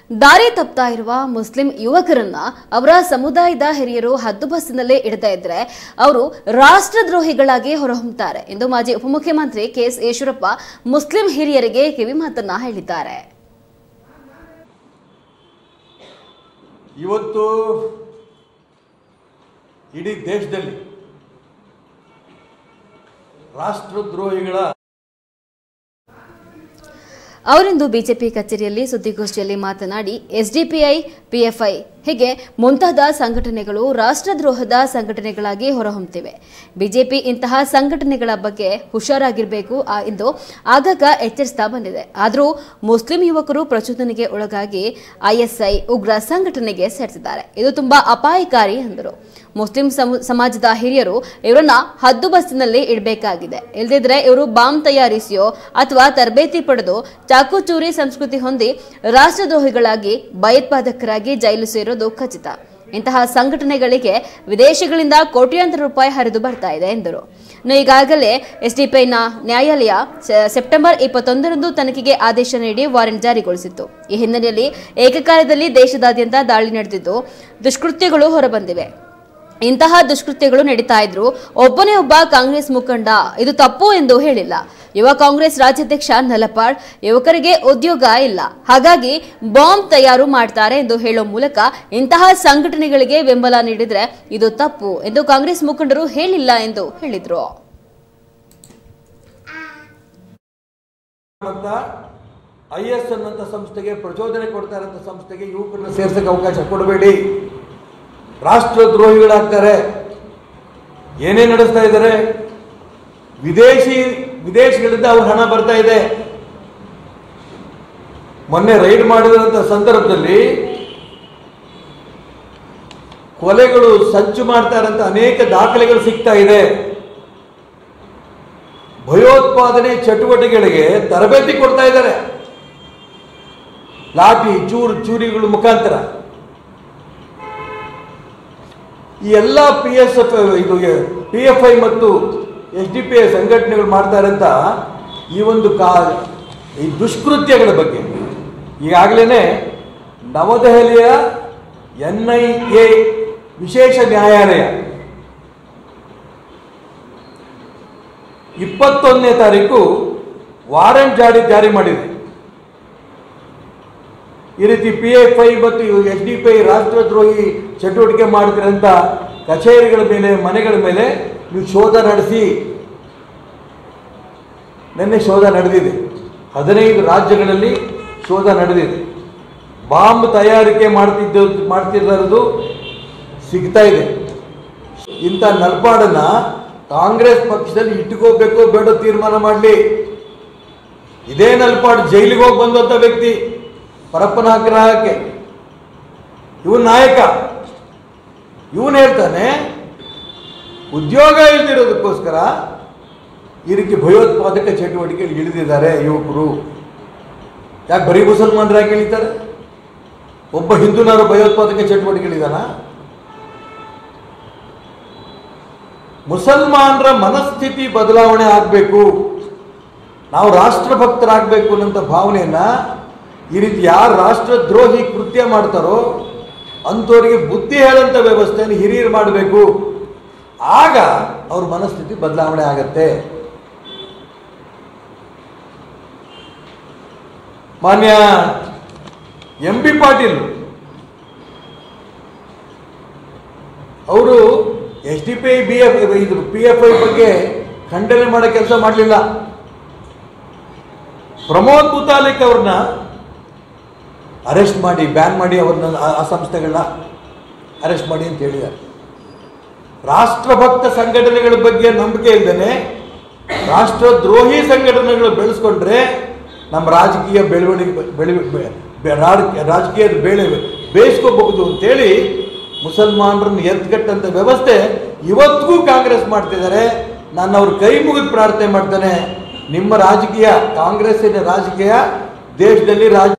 ದಾರಿ ತಪ್ತಾ ಇರುವ ಮುಸ್ಲಿಂ ಯುವಕರನ್ನ ಅವರ ಸಮುದಾಯದ ಹಿರಿಯರು ಹದ್ದು ಬಸ್ಸಿನಲ್ಲೇ ಇಡತಾ ಇದ್ರೆ ಅವರು ರಾಷ್ಟ್ರದ್ರೋಹಿಗಳಾಗಿ ಹೊರಹೊಮ್ಮುತ್ತಾರೆ ಎಂದು ಮಾಜಿ ಉಪಮುಖ್ಯಮಂತ್ರಿ ಕೆಎಸ್ ಈಶ್ವರಪ್ಪ ಮುಸ್ಲಿಂ ಹಿರಿಯರಿಗೆ ಕಿವಿಮಾತನ್ನ ಹೇಳಿದ್ದಾರೆ ಇವತ್ತು ಇಡೀ ದೇಶದಲ್ಲಿ ರಾಷ್ಟ್ರದ್ರೋಹಿಗಳ ಅವರಿಂದು ಬಿಜೆಪಿ ಕಚೇರಿಯಲ್ಲಿ ಸುದ್ದಿಗೋಷ್ಠಿಯಲ್ಲಿ ಮಾತನಾಡಿ ಎಸ್ಡಿಪಿಐ ಪಿಎಫ್ಐ ಹೀಗೆ ಮುಂತಾದ ಸಂಘಟನೆಗಳು ರಾಷ್ಟ್ರದ್ರೋಹದ ಸಂಘಟನೆಗಳಾಗಿ ಹೊರಹೊಮ್ಮುತ್ತಿವೆ ಬಿಜೆಪಿ ಇಂತಹ ಸಂಘಟನೆಗಳ ಬಗ್ಗೆ ಹುಷಾರಾಗಿರಬೇಕು ಆ- ಎಂದು ಆಗಾಗ ಎಚ್ಚರಿಸ್ತಾ ಬಂದಿದೆ ಆದರೂ ಮುಸ್ಲಿಂ ಯುವಕರು ಪ್ರಚೋದನೆಗೆ ಒಳಗಾಗಿ ಐಎಸ್ಐ ಉಗ್ರ ಸಂಘಟನೆಗೆ ಸೇರಿಸಿದ್ದಾರೆ ಇದು ತುಂಬಾ ಅಪಾಯಕಾರಿ ಎಂದರು ಮುಸ್ಲಿಂ ಸಮು- ಸಮಾಜದ ಹಿರಿಯರು ಇವರನ್ನ ಹದ್ದು ಬಸ್ಸಿನಲ್ಲಿ ಇಡಬೇಕಾಗಿದೆ ಇಲ್ಲದಿದ್ರೆ ಇವರು ಬಾಂಬ್ ತಯಾರಿಸಿಯೋ ಅಥವಾ ತರಬೇತಿ ಪಡೆದು ಚಾಕುಚೂರಿ ಸಂಸ್ಕೃತಿ ಹೊಂದಿ ರಾಷ್ಟ್ರದ್ರೋಹಿಗಳಾಗಿ ಭಯೋತ್ಪಾದಕರಾಗಿ ಜೈಲು ಸೇರೋದು ಖಚಿತ ಇಂತಹ ಸಂಘಟನೆಗಳಿಗೆ ವಿದೇಶಗಳಿಂದ ಕೋಟ್ಯಾಂತರ ರೂಪಾಯಿ ಹರಿದು ಬರ್ತಾ ಇದೆ ಎಂದರು ಇನ್ನು ಈಗಾಗಲೇ ಎಸ್ಡಿಪಿಐನ ನ್ಯಾಯಾಲಯ ಸೆ- ಸೆಪ್ಟೆಂಬರ್ ಇಪ್ಪತ್ತೊಂದರಂದು ತನಿಖೆಗೆ ಆದೇಶ ನೀಡಿ ವಾರೆಂಟ್ ಜಾರಿಗೊಳಿಸಿತ್ತು ಈ ಹಿನ್ನೆಲೆಯಲ್ಲಿ ಏಕಕಾಲದಲ್ಲಿ ದೇಶದಾದ್ಯಂತ ದಾಳಿ ನಡೆದಿದ್ದು ದುಷ್ಕೃತ್ಯಗಳು ಹೊರಬಂದಿವೆ ಇಂತಹ ದುಷ್ಕೃತ್ಯಗಳು ನಡೀತಾ ಇದ್ರು ಒಬ್ಬನೇ ಒಬ್ಬ ಕಾಂಗ್ರೆಸ್ ಮುಖಂಡ ಇದು ತಪ್ಪು ಎಂದು ಹೇಳಿಲ್ಲ ಯುವ ಕಾಂಗ್ರೆಸ್ ರಾಜ್ಯಾಧ್ಯಕ್ಷ ನಲಪಾಡ್ ಯುವಕರಿಗೆ ಉದ್ಯೋಗ ಇಲ್ಲ ಹಾಗಾಗಿ ಬಾಂಬ್ ತಯಾರು ಮಾಡ್ತಾರೆ ಎಂದು ಹೇಳೋ ಮೂಲಕ ಇಂತಹ ಸಂಘಟನೆಗಳಿಗೆ ಬೆಂಬಲ ನೀಡಿದ್ರೆ ಇದು ತಪ್ಪು ಎಂದು ಕಾಂಗ್ರೆಸ್ ಮುಖಂಡರು ಹೇಳಿಲ್ಲ ಎಂದು ಹೇಳಿದ್ರು ಅಂತ ಐ ಎಸ್ ಅನ್ನಂತ ಸಂಸ್ಥೆಗೆ ಪ್ರಚೋದನೆ ಕೊಡ್ತಾ ಇರೋಂಥ ಸಂಸ್ಥೆಗೆ ಯುವಕರನ್ನ ಸೇರ್ಸಕ್ಕೆ ಅವಕಾಶ ಕೊಡಬೇಡಿ ರಾಷ್ಟ್ರದ್ರೋಹಿಗಳಾಗ್ತಾರೆ ಏನೇ ನಡೆಸ್ತಾ ಇದ್ದಾರೆ ವಿದೇಶಿ ವಿದೇಶಗಳಿಂದ ಅವ್ರ ಹಣ ಬರ್ತಾ ಇದೆ ಮೊನ್ನೆ ರೈಡ್ ಮಾಡಿದಂಥ ಸಂದರ್ಭದಲ್ಲಿ ಕೊಲೆಗಳು ಸಂಚು ಮಾಡ್ತಾ ಇರೋಂಥ ಅನೇಕ ದಾಖಲೆಗಳು ಸಿಗ್ತಾ ಇದೆ ಭಯೋತ್ಪಾದನೆ ಚಟುವಟಿಕೆಗಳಿಗೆ ತರಬೇತಿ ಕೊಡ್ತಾ ಇದ್ದಾರೆ ಲಾಠಿ ಚೂರು ಚೂರಿಗಳ ಮುಖಾಂತರ ಈ ಎಲ್ಲ ಪಿ ಎಸ್ ಎಫ್ ಇದು ಪಿ ಎಫ್ ಐ ಮತ್ತು ಎಸ್ ಡಿ ಪಿ ಐ ಸಂಘಟನೆಗಳು ಮಾಡ್ತಾ ಇರೋಂಥ ಈ ಒಂದು ಕಾ ಈ ದುಷ್ಕೃತ್ಯಗಳ ಬಗ್ಗೆ ಈಗಾಗಲೇ ನವದೆಹಲಿಯ ಎನ್ ಐ ಎ ವಿಶೇಷ ನ್ಯಾಯಾಲಯ ಇಪ್ಪತ್ತೊಂದನೇ ತಾರೀಕು ವಾರೆಂಟ್ ಜಾರಿ ಜಾರಿ ಮಾಡಿದೆ ಈ ರೀತಿ ಪಿ ಎಫ್ ಐ ಮತ್ತು ಎಸ್ ಡಿ ಪಿ ಐ ರಾಷ್ಟ್ರದ್ರೋಹಿ ಚಟುವಟಿಕೆ ಮಾಡ್ತಿರೋಂಥ ಕಚೇರಿಗಳ ಮೇಲೆ ಮನೆಗಳ ಮೇಲೆ ನೀವು ಶೋಧ ನಡೆಸಿ ನಿನ್ನೆ ಶೋಧ ನಡೆದಿದೆ ಹದಿನೈದು ರಾಜ್ಯಗಳಲ್ಲಿ ಶೋಧ ನಡೆದಿದೆ ಬಾಂಬ್ ತಯಾರಿಕೆ ಮಾಡ್ತಿದ್ದ ಮಾಡ್ತಿರೋದು ಸಿಗ್ತಾ ಇದೆ ಇಂಥ ನಲ್ಪಾಡನ್ನ ಕಾಂಗ್ರೆಸ್ ಪಕ್ಷದಲ್ಲಿ ಇಟ್ಕೋಬೇಕು ಬೇಡ ತೀರ್ಮಾನ ಮಾಡಲಿ ಇದೇ ನಲ್ಪಾಡ್ ಜೈಲಿಗೆ ಹೋಗಿ ಬಂದಂಥ ವ್ಯಕ್ತಿ ಪರಪ್ಪನ ಆಗ್ರಹಕ್ಕೆ ಇವನ್ ನಾಯಕ ಇವನ್ ಹೇಳ್ತಾನೆ ಉದ್ಯೋಗ ಇಲ್ದಿರೋದಕ್ಕೋಸ್ಕರ ಈ ರೀತಿ ಭಯೋತ್ಪಾದಕ ಚಟುವಟಿಕೆಗಳು ಇಳಿದಿದ್ದಾರೆ ಯುವಕರು ಯಾಕೆ ಬರೀ ಮುಸಲ್ಮಾನರಾಗಿ ಇಳಿತಾರೆ ಒಬ್ಬ ಹಿಂದೂನಾರು ಭಯೋತ್ಪಾದಕ ಚಟುವಟಿಕೆಗಳಿದಾನ ಮುಸಲ್ಮಾನರ ಮನಸ್ಥಿತಿ ಬದಲಾವಣೆ ಆಗಬೇಕು ನಾವು ರಾಷ್ಟ್ರಭಕ್ತರಾಗಬೇಕು ಅನ್ನೋಂಥ ಭಾವನೆಯನ್ನ ಈ ರೀತಿ ಯಾರು ರಾಷ್ಟ್ರದ್ರೋಹಿ ಕೃತ್ಯ ಮಾಡ್ತಾರೋ ಅಂಥವರಿಗೆ ಬುದ್ಧಿ ಹೇಳಂತ ವ್ಯವಸ್ಥೆಯನ್ನು ಹಿರಿಯರು ಮಾಡಬೇಕು ಆಗ ಅವ್ರ ಮನಸ್ಥಿತಿ ಬದಲಾವಣೆ ಆಗತ್ತೆ ಮಾನ್ಯ ಎಂ ಬಿ ಪಾಟೀಲ್ ಅವರು S D P I B F ಇದು ಪಿ ಎಫ್ ಐ ಬಗ್ಗೆ ಖಂಡನೆ ಮಾಡೋ ಕೆಲಸ ಮಾಡಲಿಲ್ಲ ಪ್ರಮೋದ್ ಮುತಾಲಿಕ್ ಅವ್ರನ್ನ ಅರೆಸ್ಟ್ ಮಾಡಿ ಬ್ಯಾನ್ ಮಾಡಿ ಅವ್ರನ್ನ ಆ- ಆ ಸಂಸ್ಥೆಗಳನ್ನ ಅರೆಸ್ಟ್ ಮಾಡಿ ಅಂತ ಹೇಳಿದ್ದಾರೆ ರಾಷ್ಟ್ರಭಕ್ತ ಸಂಘಟನೆಗಳ ಬಗ್ಗೆ ನಂಬಿಕೆ ಇಲ್ಲದೇನೆ ರಾಷ್ಟ್ರದ್ರೋಹಿ ಸಂಘಟನೆಗಳು ಬೆಳೆಸ್ಕೊಂಡ್ರೆ ನಮ್ಮ ರಾಜಕೀಯ ಬೆಳವಣಿಗೆ ಬೆಳೆ ಬೆ- ಬೆ- ರಾಡ್- ರಾಜಕೀಯದ ಬೇಳೆ ಬೇಯಿಸ್ಕೋಬಹುದು ಅಂತೇಳಿ ಮುಸಲ್ಮಾನರನ್ನು ಎತ್ಕಟ್ಟಂತ ವ್ಯವಸ್ಥೆ ಇವತ್ತಿಗೂ ಕಾಂಗ್ರೆಸ್ ಮಾಡ್ತಿದ್ದಾರೆ ನಾನು ಅವ್ರ ಕೈ ಮುಗಿದು ಪ್ರಾರ್ಥನೆ ಮಾಡ್ತೇನೆ ನಿಮ್ಮ ರಾಜಕೀಯ ಕಾಂಗ್ರೆಸ್ಸಿನ ರಾಜಕೀಯ ದೇಶದಲ್ಲಿ ರಾಜ